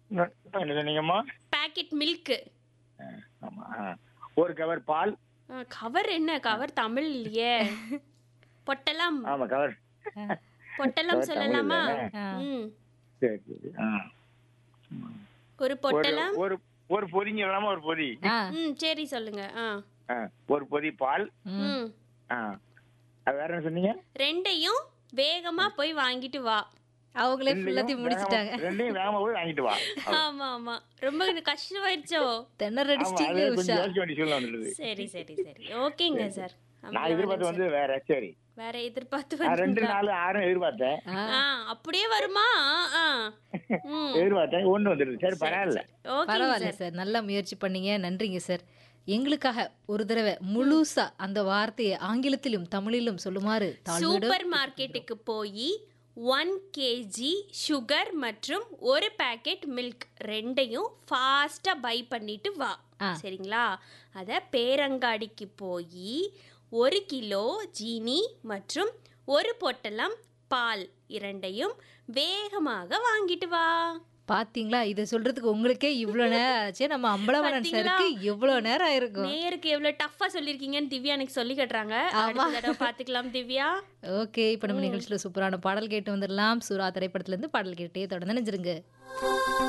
இன்னும் இன்னும் என்ன சொன்னீங்கம்மா பாக்கெட் மில்க் ஆ, ஆமா ஆ. ஒரு கவர் பால் கவர் என்ன கவர் தமிழ் இல்லையே பொட்டலம் ஆமா கவர் பொட்டலம் cover சொல்லலாமா தமிழ் ஆ. ம் சரி சரி ஆ. ஒரு ஒரு பொட்டலம் ஒரு ஒரு பொதிங்க இல்லாம ஒரு பொதி ஆ ம் சரி சொல்லுங்க ஆ ஆ, ஒரு பொதி பால் ம். ம் ஆ. அது வேற என்ன சொன்னீங்க ரெண்டையும் வேகமா போய் வாங்கிட்டு வா அவங்களே ரெண்டையும் ஃபுல்லாத்தையும் முடிச்சிட்டாங்க வேகமா- ரெண்டையும் வேகமா போய் வாங்கிட்டு வா ஆமா ஆமா ரொம்ப கஷ்டமாயிருச்சோ திணற ஆமா அடிச்சிட்டீங்களே அது உஷா கொஞ்சம் யோசிக்க வேண்டிய சூழ்நிலை வந்துடுது சரி சரி சரி ஓகேங்க சார் நான் எதிர்பார்த்து வந்து வேற சரி வேற எதிர்பார்த்து நான் ரெண்டு வந்தீங்களா? நாலு ஆறும் எதிர்பார்த்தேன் ஆ, ஆ அப்படியே வருமா ஆ ம் எதிர்பார்த்தேன் ஒண்ணு வந்துடுது சரி பரவாயில்ல ஓகேங்க பரவாயில்ல சார் சார் நல்லா முயற்சி பண்ணீங்க நன்றிங்க சார் எங்களுக்காக ஒரு தடவை முழுசா அந்த வார்த்தையை ஆங்கிலத்திலும் தமிழிலும் சொல்லுமாறு தாழ்மையோட சூப்பர் மார்க்கெட்டுக்கு போய் ஒன் கேஜி சுகர் மற்றும் ஒரு பாக்கெட் மில்க் ரெண்டையும் ஃபாஸ்ட்டாக பை பண்ணிட்டு வா ஆ. சரிங்களா அதை பேரங்காடிக்கு போய் ஒரு கிலோ ஜீனி மற்றும் ஒரு பொட்டலம் பால் இரண்டையும் வேகமாக வாங்கிட்டு வா பாத்தீங்களா இதை சொல்றதுக்கு உங்களுக்கே இவ்வளோ நேரம் ஆச்சு நம்ம அம்பலவனன் பாத்தீங்களா? சருக்கு எவ்வளோ நேரம் ஆயிருக்கும் நேருக்கு எவ்வளோ டஃப்பாக சொல்லியிருக்கீங்கன்னு திவ்யா எனக்கு சொல்லி கட்டுறாங்க ஆமா. அடுத்த தடவை பார்த்துக்கலாம் திவ்யா ஓகே இப்போ நம்ம நிகழ்ச்சியில் சூப்பரான பாடல் கேட்டு வந்துடலாம் சூரா திரைப்படத்துல இருந்து பாடல் கேட்டே தொடர்ந்து நினைச்சிருங்க